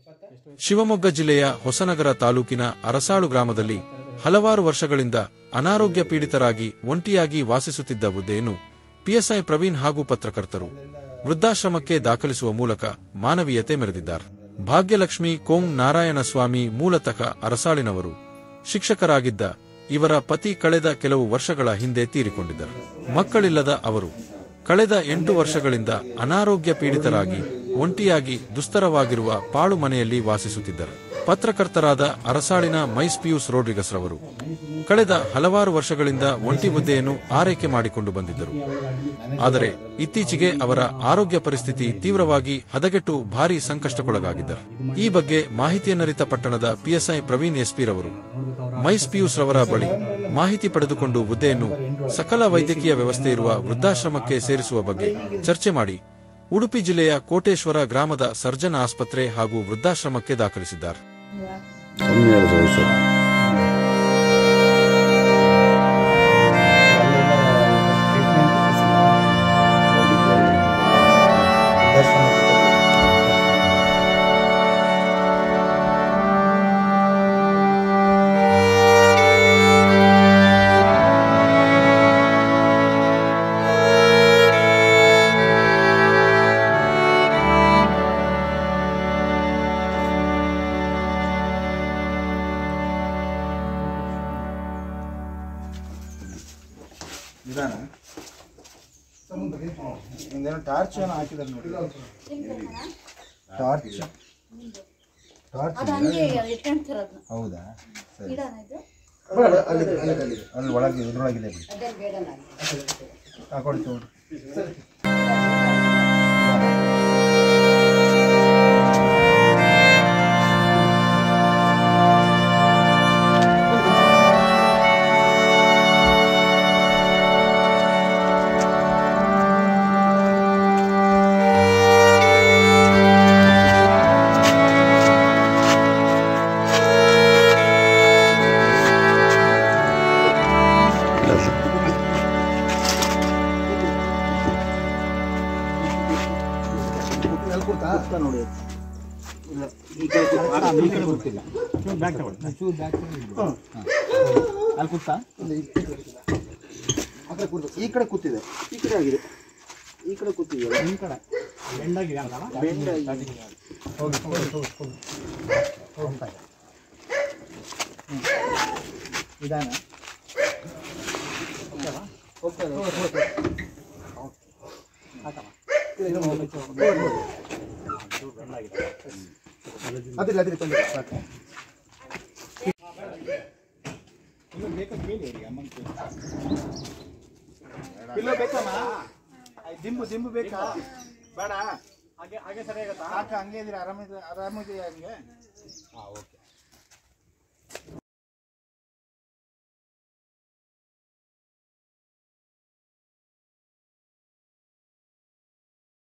ಶಿವಮೊಗ್ಗ ಜಿಲ್ಲೆಯ ಹೊಸನಗರ ತಾಲೂಕಿನ ಅರಸಾಳು ಗ್ರಾಮದಲ್ಲಿ ಹಲವಾರು ವರ್ಷಗಳಿಂದ ಅನಾರೋಗ್ಯ ಪೀಡಿತರಾಗಿ ಒಂಟಿಯಾಗಿ ವಾಸಿಸುತ್ತಿದ್ದ ವೃದ್ಧೆಯನ್ನು ಪಿಎಸ್ಐ ಪ್ರವೀಣ್ ಹಾಗೂ ಪತ್ರಕರ್ತರು ವೃದ್ಧಾಶ್ರಮಕ್ಕೆ ದಾಖಲಿಸುವ ಮೂಲಕ ಮಾನವೀಯತೆ ಮೆರೆದಿದ್ದಾರೆ ಭಾಗ್ಯಲಕ್ಷ್ಮಿ ಕೋಂ ನಾರಾಯಣಸ್ವಾಮಿ ಮೂಲತಃ ಅರಸಾಳಿನವರು ಶಿಕ್ಷಕರಾಗಿದ್ದ ಇವರ ಪತಿ ಕಳೆದ ಕೆಲವು ವರ್ಷಗಳ ಹಿಂದೆ ತೀರಿಕೊಂಡಿದ್ದರು ಮಕ್ಕಳಿಲ್ಲದ ಅವರು ಕಳೆದ ಎಂಟು ವರ್ಷಗಳಿಂದ ಅನಾರೋಗ್ಯ ಪೀಡಿತರಾಗಿ ಒಂಟಿಯಾಗಿ ದುಸ್ತರವಾಗಿರುವ ಪಾಳು ಮನೆಯಲ್ಲಿ ವಾಸಿಸುತ್ತಿದ್ದರು ಪತ್ರಕರ್ತರಾದ ಅರಸಾಳಿನ ಮೈಸ್ ಪಿಯೂಸ್ ರೋಡ್ರಿಗಸ್ ರವರು ಕಳೆದ ಹಲವಾರು ವರ್ಷಗಳಿಂದ ಒಂಟಿ ಹುದ್ದೆಯನ್ನು ಆರೈಕೆ ಮಾಡಿಕೊಂಡು ಬಂದಿದ್ದರು ಆದರೆ ಇತ್ತೀಚೆಗೆ ಅವರ ಆರೋಗ್ಯ ಪರಿಸ್ಥಿತಿ ತೀವ್ರವಾಗಿ ಹದಗೆಟ್ಟು ಭಾರೀ ಸಂಕಷ್ಟಕ್ಕೊಳಗಾಗಿದ್ದರು ಈ ಬಗ್ಗೆ ಮಾಹಿತಿಯನ್ನರಿತ ಪಟ್ಟಣದ ಪಿಎಸ್ಐ ಪ್ರವೀಣ್ ಎಸ್ಪಿ ರವರು ಮೈಸ್ ಪಿಯೂಸ್ ರವರ ಬಳಿ ಮಾಹಿತಿ ಪಡೆದುಕೊಂಡು ಹುದ್ದೆಯನ್ನು ಸಕಲ ವೈದ್ಯಕೀಯ ವ್ಯವಸ್ಥೆ ಇರುವ ವೃದ್ಧಾಶ್ರಮಕ್ಕೆ ಸೇರಿಸುವ ಬಗ್ಗೆ ಚರ್ಚೆ ಮಾಡಿ ಉಡುಪಿ ಜಿಲ್ಲೆಯ ಕೋಟೇಶ್ವರ ಗ್ರಾಮದ ಸರ್ಜನ್ ಆಸ್ಪತ್ರೆ ಹಾಗೂ ವೃದ್ಧಾಶ್ರಮಕ್ಕೆ ದಾಖಲಿಸಿದ್ದಾರೆ ಹನ್ನೆರಡು ವಯಸ್ಸು ನಿಧಾನ ಒಂದೇನೋ ಟಾರ್ಚ್ ಏನೋ ಹಾಕಿದ್ದಾರೆ ನೋಡಿ ಟಾರ್ಚ್ ಟಾರ್ಚ್ ಅದು ಹಂಗೆ ಇಟ್ಕೊಂತಿರೋದು ಹೌದಾ ಸರಿ ಗಿಡನ ಇದು ಅಲ್ಲಿ ಅಲ್ಲಿ ಅಲ್ಲಿ ಒಳಗೆ ಇದ್ರೊಳಗಿದೆ ಬಿಡಿ ಹಾಕೊಡಿ ತಗೊಳ್ಳಿ ನೋಡಿ ಈ ಕಡೆ ಈ ಕಡೆ ಗೊತ್ತಿಲ್ಲ ಅಲ್ಲಿ ಕೂತಾ ಆ ಕಡೆ ಕೂತು ಈ ಕಡೆ ಕೂತಿದೆ ಈ ಕಡೆ ಆಗಿದೆ ಈ ಕಡೆ ಕೂತಿದೆಯಲ್ಲ ಈ ಕಡೆ ಬೆಂಡ್ ಆಗಿ ಹೋಗಿ ಹೋಗಿ ಹೋಗಿ ಹೋಗಿ ಹೋಗ್ತಾ ಇದೆ ಹ್ಮ್. ನಿಧಾನ ಹೋಗ್ತಾ ಇದೆ ಹೋಗಿ ಹೋಗಿ ಅದಿಲ್ಲ ಅದಿಲ್ಲ ತೊಂದರೆ ಇಲ್ಲ, ಸಾಕು ಪಿಲ್ಲೋ ಬೇಕಮ್ಮ ದಿಂಬು ದಿಂಬು ಬೇಕಾ ಬೇಡ ಹಾಗೆ ಹಾಗೆ ಸರಿ ಆಗತ್ತಾ ಹಂಗೆ ಇದ್ರೆ ಆರಾಮಿದೆ ಆರಾಮಿದೆ ಹಂಗೆ ಹಾಂ ಓಕೆ